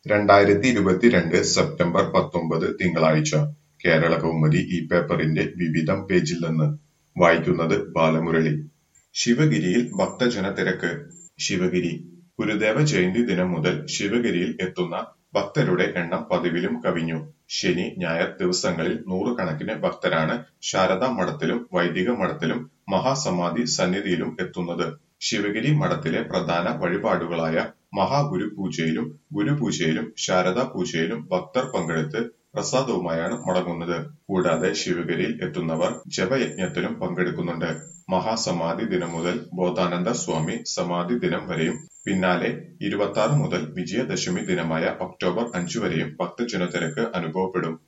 രണ്ടായിരത്തി ഇരുപത്തിരണ്ട് സെപ്റ്റംബർ പത്തൊമ്പത് തിങ്കളാഴ്ച കേരളകൗമുദി ഈ പേപ്പറിന്റെ വിവിധം പേജിൽ നിന്ന് വായിക്കുന്നത് ബാലമുരളി ശിവഗിരിയിൽ ഭക്തജന തിരക്ക് ശിവഗിരി ഗുരുദേവ ജയന്തി ദിനം മുതൽ ശിവഗിരിയിൽ എത്തുന്ന ഭക്തരുടെ എണ്ണം പതിവിലും കവിഞ്ഞു ശനി ഞായർ ദിവസങ്ങളിൽ നൂറുകണക്കിന് ഭക്തരാണ് ശാരദാ മഠത്തിലും വൈദിക മഠത്തിലും മഹാസമാധി സന്നിധിയിലും എത്തുന്നത് ശിവഗിരി മഠത്തിലെ പ്രധാന വഴിപാടുകളായ മഹാഗുരു പൂജയിലും ഗുരുപൂജയിലും ശാരദാ പൂജയിലും ഭക്തർ പങ്കെടുത്ത് പ്രസാദവുമായാണ് മടങ്ങുന്നത് കൂടാതെ ശിവഗിരിയിൽ എത്തുന്നവർ ജപയജ്ഞത്തിലും പങ്കെടുക്കുന്നുണ്ട് മഹാസമാധി ദിനം മുതൽ ബോധാനന്ദ സ്വാമി സമാധി ദിനം വരെയും പിന്നാലെ ഇരുപത്തി മുതൽ വിജയദശമി ദിനമായ ഒക്ടോബർ അഞ്ചു വരെയും ഭക്തജനത്തിരക്ക് അനുഭവപ്പെടും